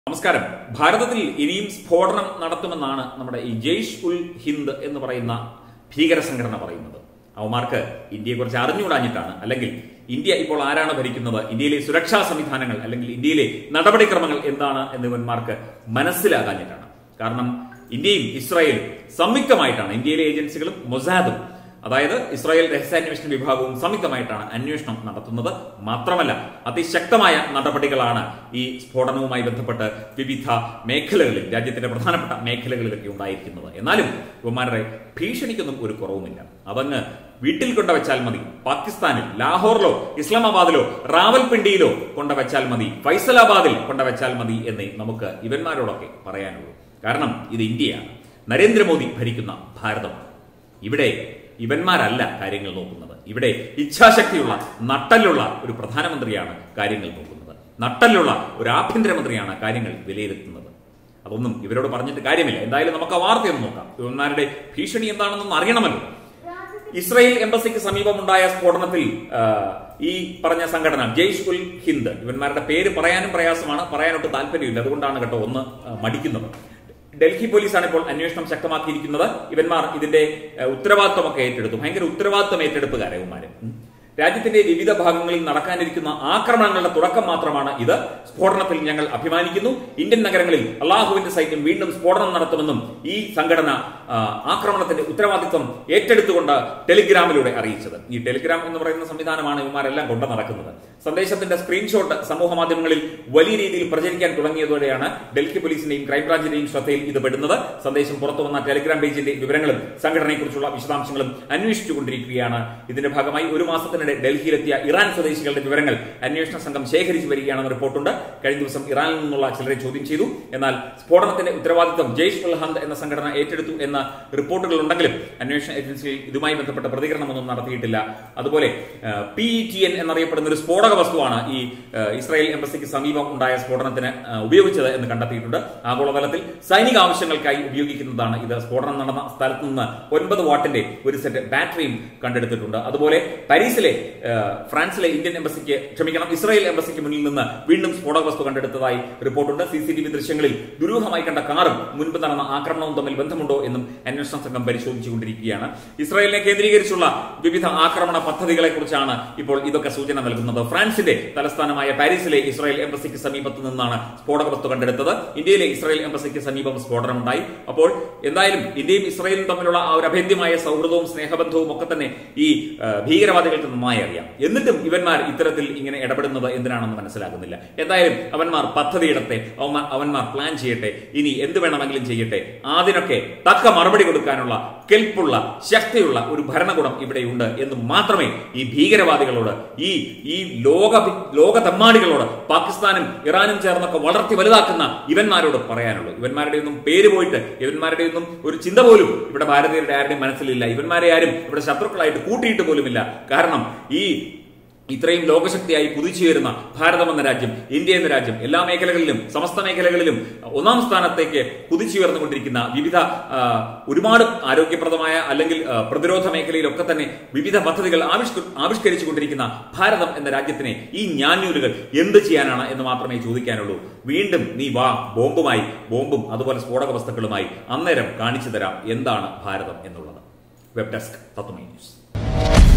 നമസ്കാരം ഭാരതത്തിൽ ഇനിയും സ്ഫോടനം നടത്തുമെന്നാണ് നമ്മുടെ ഈ ജെയ്ഷ് ഉൽ ഹിന്ദ് എന്ന് പറയുന്ന ഭീകര സംഘടന പറയുന്നത് അവന്മാർക്ക് ഇന്ത്യയെക്കുറിച്ച് അറിഞ്ഞുകൂടാഞ്ഞിട്ടാണ് അല്ലെങ്കിൽ ഇന്ത്യ ഇപ്പോൾ ആരാണ് ഭരിക്കുന്നത് ഇന്ത്യയിലെ സുരക്ഷാ സംവിധാനങ്ങൾ അല്ലെങ്കിൽ ഇന്ത്യയിലെ നടപടിക്രമങ്ങൾ എന്താണ് എന്നിവന്മാർക്ക് മനസ്സിലാകാഞ്ഞിട്ടാണ് കാരണം ഇന്ത്യയും ഇസ്രായേലും സംയുക്തമായിട്ടാണ് ഇന്ത്യയിലെ ഏജൻസികളും മൊസാദും അതായത് ഇസ്രായേൽ രഹസ്യാന്വേഷണ വിഭാഗവും സംയുക്തമായിട്ടാണ് അന്വേഷണം നടത്തുന്നത് മാത്രമല്ല അതിശക്തമായ നടപടികളാണ് ഈ സ്ഫോടനവുമായി ബന്ധപ്പെട്ട് വിവിധ മേഖലകളിൽ രാജ്യത്തിന്റെ പ്രധാനപ്പെട്ട മേഖലകളിലൊക്കെ ഉണ്ടായിരിക്കുന്നത് എന്നാലും ഇവന്മാരുടെ ഭീഷണിക്കൊന്നും ഒരു കുറവുമില്ല അതങ്ങ് വീട്ടിൽ കൊണ്ടുവച്ചാൽ മതി പാകിസ്ഥാനിൽ ലാഹോറിലോ ഇസ്ലാമാബാദിലോ റാവൽപിണ്ടിയിലോ കൊണ്ടുവച്ചാൽ മതി ഫൈസലാബാദിൽ കൊണ്ടുവച്ചാൽ മതി എന്നേ നമുക്ക് ഇവന്മാരോടൊക്കെ പറയാനുള്ളൂ കാരണം ഇത് ഇന്ത്യയാണ് നരേന്ദ്രമോദി ഭരിക്കുന്ന ഭാരതമാണ് ഇവിടെ ഇവന്മാരല്ല കാര്യങ്ങൾ നോക്കുന്നത് ഇവിടെ ഇച്ഛാശക്തിയുള്ള നട്ടലുള്ള ഒരു പ്രധാനമന്ത്രിയാണ് കാര്യങ്ങൾ നോക്കുന്നത് നട്ടലുള്ള ഒരു ആഭ്യന്തരമന്ത്രിയാണ് കാര്യങ്ങൾ വിലയിരുത്തുന്നത് അതൊന്നും ഇവരോട് പറഞ്ഞിട്ട് കാര്യമില്ല എന്തായാലും നമുക്ക് ആ വാർത്തയൊന്നും നോക്കാം ഇവന്മാരുടെ ഭീഷണി എന്താണെന്നൊന്നും അറിയണമല്ലോ ഇസ്രായേൽ എംബസിക്ക് സമീപമുണ്ടായ സ്ഫോടനത്തിൽ ആ, ഈ പറഞ്ഞ സംഘടന ജെയ്ഷ് ഉൽ ഹിന്ദ് ഇവന്മാരുടെ പേര് പറയാനും പ്രയാസമാണ് പറയാനൊട്ട് താല്പര്യമില്ല അതുകൊണ്ടാണ് കേട്ടോ ഒന്ന് ആ, മടിക്കുന്നത് ഡൽഹി പോലീസാണ് ഇപ്പോൾ അന്വേഷണം ശക്തമാക്കിയിരിക്കുന്നത് ഇവന്മാർ ഇതിന്റെ ഏഹ്, ഉത്തരവാദിത്വമൊക്കെ ഏറ്റെടുത്തു ഭയങ്കര ഉത്തരവാദിത്വം ഏറ്റെടുപ്പുകാരെ ഇവന്മാര് ഉം. രാജ്യത്തിന്റെ വിവിധ ഭാഗങ്ങളിൽ നടക്കാനിരിക്കുന്ന ആക്രമണങ്ങളുടെ തുടക്കം മാത്രമാണ് ഇത് സ്ഫോടനത്തിൽ ഞങ്ങൾ അഭിമാനിക്കുന്നു ഇന്ത്യൻ നഗരങ്ങളിൽ അള്ളാഹുവിന്റെ സൈന്യം വീണ്ടും സ്ഫോടനം നടത്തുമെന്നും ഈ സംഘടന ആ, ആക്രമണത്തിന്റെ ഉത്തരവാദിത്വം ഏറ്റെടുത്തുകൊണ്ട് ടെലിഗ്രാമിലൂടെ അറിയിച്ചത് ഈ ടെലിഗ്രാം എന്ന് പറയുന്ന സംവിധാനമാണ് ഇവന്മാരെല്ലാം കൊണ്ടു നടക്കുന്നത് സന്ദേശത്തിന്റെ സ്ക്രീൻഷോട്ട് സമൂഹ മാധ്യമങ്ങളിൽ വലിയ രീതിയിൽ പ്രചരിക്കാൻ തുടങ്ങിയതോടെയാണ് ഡൽഹി പോലീസിന്റെയും ക്രൈംബ്രാഞ്ചിന്റെയും ശ്രദ്ധയിൽ ഇത് പെടുന്നത് സന്ദേശം പുറത്തു വന്ന ടെലിഗ്രാം പേജിന്റെ വിവരങ്ങളും സംഘടനയെക്കുറിച്ചുള്ള വിശദാംശങ്ങളും അന്വേഷിച്ചുകൊണ്ടിരിക്കുകയാണ് ഇതിന്റെ ഭാഗമായി ഒരു മാസത്തിനിടെ ഡൽഹിയിലെത്തിയ ഇറാൻ സ്വദേശികളുടെ വിവരങ്ങൾ അന്വേഷണ സംഘം ശേഖരിച്ചു വരികയാണെന്ന് റിപ്പോർട്ടുണ്ട് കഴിഞ്ഞ ദിവസം ഇറാനിൽ നിന്നുള്ള ചിലരെ ചോദ്യം ചെയ്തു എന്നാൽ സ്ഫോടനത്തിന്റെ ഉത്തരവാദിത്വം ജെയ്ഷ് ഉൽ ഹന്ദ് എന്ന സംഘടന ഏറ്റെടുത്തു എന്ന റിപ്പോർട്ടുകൾ ഉണ്ടെങ്കിലും അന്വേഷണ ഏജൻസികൾ ഇതുമായി ബന്ധപ്പെട്ട പ്രതികരണമൊന്നും നടത്തിയിട്ടില്ല അതുപോലെ പി ഇ ടി എൻ എന്നറിയപ്പെടുന്ന ഒരു സ്ഫോടക വസ്തുവാണ് ഈ ആ, ഇസ്രായേൽ എംബസിക്ക് സമീപം ഉണ്ടായ സ്ഫോടനത്തിന് ആ, ഉപയോഗിച്ചത് എന്ന് കണ്ടെത്തിയിട്ടുണ്ട് ആഗോളതലത്തിൽ സൈനിക ആവശ്യങ്ങൾക്കായി ഉപയോഗിക്കുന്നതാണ് ഇത് സ്ഫോടനം നടന്ന സ്ഥലത്ത് നിന്ന് ഒൻപത് വാട്ടിന്റെ ഒരു സെറ്റ് ബാറ്ററിയും കണ്ടെടുത്തിട്ടുണ്ട് അതുപോലെ പാരീസിലെ ആ, ഫ്രാൻസിലെ ഇന്ത്യൻ എംബസിക്ക് ക്ഷമിക്കണം ഇസ്രായേൽ എംബസിക്ക് മുന്നിൽ നിന്ന് വീണ്ടും സ്ഫോടക വസ്തു കണ്ടെടുത്തതായി റിപ്പോർട്ടുണ്ട് സി സി ടി വി ദൃശ്യങ്ങളിൽ ദുരൂഹമായി കണ്ട കാറും മുൻപ് നടന്ന ആക്രമണവും തമ്മിൽ ബന്ധമുണ്ടോ എന്നും അന്വേഷണ സംഘം പരിശോധിച്ചുകൊണ്ടിരിക്കുകയാണ് ഇസ്രായേലിനെ കേന്ദ്രീകരിച്ചുള്ള വിവിധ ആക്രമണ പദ്ധതികളെ കുറിച്ചാണ് ഇപ്പോൾ ഇതൊക്കെ സൂചന നൽകുന്നത് ഫ്രാൻസിന്റെ തലസ്ഥാനമായ പാരീസിലെ ഇസ്രായേൽ എംബസിക്ക് സമീപത്ത് നിന്നാണ് സ്ഫോടക വസ്തു കണ്ടെടുത്തത് ഇന്ത്യയിലെ ഇസ്രായേൽ എംബസിക്ക് സമീപം സ്ഫോടനമുണ്ടായി അപ്പോൾ എന്തായാലും ഇന്ത്യയും ഇസ്രായേലും തമ്മിലുള്ള ആ ഒരു അഭേദ്യമായ സൗഹൃദവും സ്നേഹബന്ധവും ഒക്കെ തന്നെ ഈ ആ, ഭീകരവാദികൾക്ക് നന്നായി അറിയാം എന്നിട്ടും ഇവന്മാർ ഇത്തരത്തിൽ ഇങ്ങനെ ഇടപെടുന്നത് എന്തിനാണെന്ന് മനസ്സിലാകുന്നില്ല എന്തായാലും അവന്മാർ പദ്ധതിയിടത്തെ അവന്മാർ അവന്മാർ പ്ലാൻ ചെയ്യട്ടെ ഇനി എന്ത് വേണമെങ്കിലും ചെയ്യട്ടെ അതിനൊക്കെ തക്ക മറുപടി കൊടുക്കാനുള്ള കെൽപ്പുള്ള ശക്തിയുള്ള ഒരു ഭരണകൂടം ഇവിടെയുണ്ട് എന്ന് മാത്രമേ ഈ ഭീകരവാദികളോട് ഈ ഈ ലോക ലോക തെമ്മാടികളോട് പാകിസ്ഥാനും ഇറാനും ചേർന്നൊക്കെ വളർത്തി വലുതാക്കുന്ന ഇവന്മാരോട് പറയാനുള്ളൂ ഇവന്മാരുടെ ഒന്നും പേര് പോയിട്ട് ഇവന്മാരുടെ ഒന്നും ഒരു ചിന്ത പോലും ഇവിടെ ഭാരതീയരുടെ ആരുടെയും മനസ്സിലില്ല ഇവന്മാരെ ആരും ഇവിടെ ശത്രുക്കളായിട്ട് കൂട്ടിയിട്ട് പോലുമില്ല കാരണം ഈ ഇത്രയും ലോകശക്തിയായി കുതിച്ചുയരുന്ന ഭാരതം എന്ന രാജ്യം ഇന്ത്യ എന്ന രാജ്യം എല്ലാ മേഖലകളിലും സമസ്ത മേഖലകളിലും ഒന്നാം സ്ഥാനത്തേക്ക് കുതിച്ചുയർന്നുകൊണ്ടിരിക്കുന്ന വിവിധ ആ, ഒരുപാട് ആരോഗ്യപ്രദമായ അല്ലെങ്കിൽ ആ, പ്രതിരോധ മേഖലയിലൊക്കെ തന്നെ വിവിധ പദ്ധതികൾ ആവിഷ്ക ആവിഷ്കരിച്ചുകൊണ്ടിരിക്കുന്ന ഭാരതം എന്ന രാജ്യത്തിനെ ഈ ഞാഞ്ഞൂലുകൾ എന്ത് ചെയ്യാനാണ് എന്ന് മാത്രമേ ചോദിക്കാനുള്ളൂ വീണ്ടും നീ വാ ബോംബുമായി ബോംബും അതുപോലെ സ്ഫോടക വസ്തുക്കളുമായി അന്നേരം കാണിച്ചു തരാം എന്താണ് ഭാരതം എന്നുള്ളത് വെബ് ഡെസ്ക് തത്വമൈ ന്യൂസ്